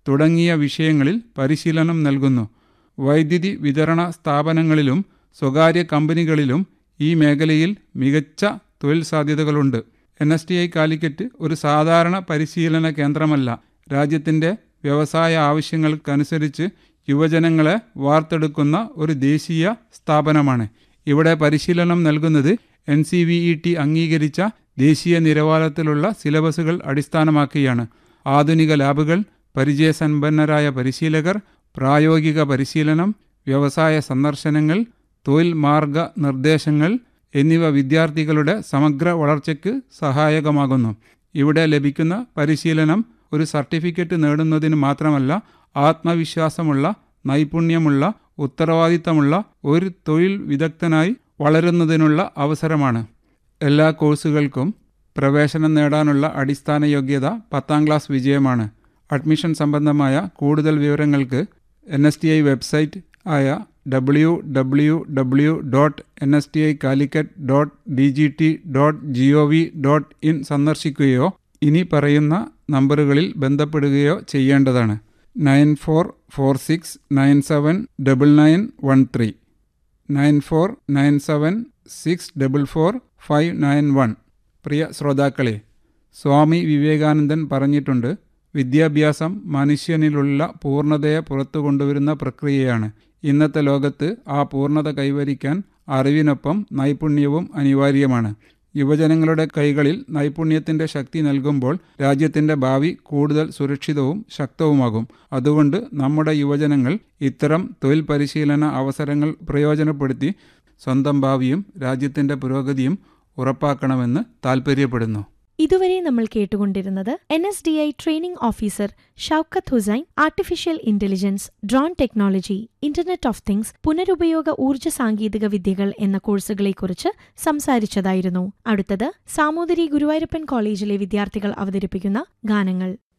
തുടങ്ങിയ വിഷയങ്ങളിൽ പരിശീലനം നൽകുന്നു വൈദ്യുതി വിതരണ സ്ഥാപനങ്ങളിലും സ്വകാര്യ കമ്പനികളിലും ഈ മേഖലയിൽ മികച്ച തൊഴിൽ സാധ്യതകളുണ്ട് N S T I Calicut ഒരു സാധാരണ പരിശീലന കേന്ദ്രമല്ല രാജ്യത്തിൻ്റെ വ്യവസായ ആവശ്യങ്ങൾക്കനുസരിച്ച് യുവജനങ്ങളെ വാർത്തെടുക്കുന്ന ഒരു ദേശീയ സ്ഥാപനമാണ് ഇവിടെ പരിശീലനം നൽകുന്നത് N C V E T അംഗീകരിച്ച ദേശീയ നിലവാരത്തിലുള്ള സിലബസുകൾ അടിസ്ഥാനമാക്കിയാണ് ആധുനിക ലാബുകൾ പരിചയസമ്പന്നരായ പരിശീലകർ പ്രായോഗിക പരിശീലനം വ്യവസായ സന്ദർശനങ്ങൾ തൊഴിൽ മാർഗ നിർദ്ദേശങ്ങൾ എന്നിവ വിദ്യാർത്ഥികളുടെ സമഗ്ര വളർച്ചയ്ക്ക് സഹായകമാകുന്നു ഇവിടെ ലഭിക്കുന്ന പരിശീലനം ഒരു സർട്ടിഫിക്കറ്റ് നേടുന്നതിന് മാത്രമല്ല ആത്മവിശ്വാസമുള്ള നൈപുണ്യമുള്ള ഉത്തരവാദിത്തമുള്ള ഒരു തൊഴിൽ വിദഗ്ധനായി വളരുന്നതിനുള്ള അവസരമാണ് എല്ലാ കോഴ്സുകൾക്കും പ്രവേശനം നേടാനുള്ള അടിസ്ഥാന യോഗ്യത പത്താം ക്ലാസ് വിജയമാണ് അഡ്മിഷൻ സംബന്ധമായ കൂടുതൽ വിവരങ്ങൾക്ക് N S T I website ആയ W W W dot N S T I Calicut dot D G T dot G O V dot in സന്ദർശിക്കുകയോ ഇനി പറയുന്ന നമ്പറുകളിൽ ബന്ധപ്പെടുകയോ ചെയ്യേണ്ടതാണ് nine four four six nine seven double nine one three nine four nine seven six double four five nine one പ്രിയ ശ്രോതാക്കളെ സ്വാമി വിവേകാനന്ദൻ പറഞ്ഞിട്ടുണ്ട് വിദ്യാഭ്യാസം മനുഷ്യനിലുള്ള പൂർണ്ണതയെ പുറത്തു കൊണ്ടുവരുന്ന പ്രക്രിയയാണ് ഇന്നത്തെ ലോകത്ത് ആ പൂർണ്ണത കൈവരിക്കാൻ അറിവിനൊപ്പം നൈപുണ്യവും അനിവാര്യമാണ് യുവജനങ്ങളുടെ കൈകളിൽ നൈപുണ്യത്തിൻ്റെ ശക്തി നൽകുമ്പോൾ രാജ്യത്തിൻ്റെ ഭാവി കൂടുതൽ സുരക്ഷിതവും ശക്തവുമാകും അതുകൊണ്ട് നമ്മുടെ യുവജനങ്ങൾ ഇത്തരം തൊഴിൽ പരിശീലന അവസരങ്ങൾ പ്രയോജനപ്പെടുത്തി സ്വന്തം ഭാവിയും രാജ്യത്തിൻ്റെ പുരോഗതിയും ഉറപ്പാക്കണമെന്ന് താൽപ്പര്യപ്പെടുന്നു ഇതുവരെ നമ്മൾ കേട്ടുകൊണ്ടിരുന്നത് N S D I training officer Shoukath Hussain artificial intelligence drone technology internet of things പുനരുപയോഗ ഊർജ്ജ സാങ്കേതിക വിദ്യകൾ എന്ന കോഴ്സുകളെക്കുറിച്ച് സംസാരിച്ചതായിരുന്നു അടുത്തത് സാമൂതിരി ഗുരുവായൂരപ്പൻ കോളേജിലെ വിദ്യാർത്ഥികൾ അവതരിപ്പിക്കുന്ന ഗാനങ്ങൾ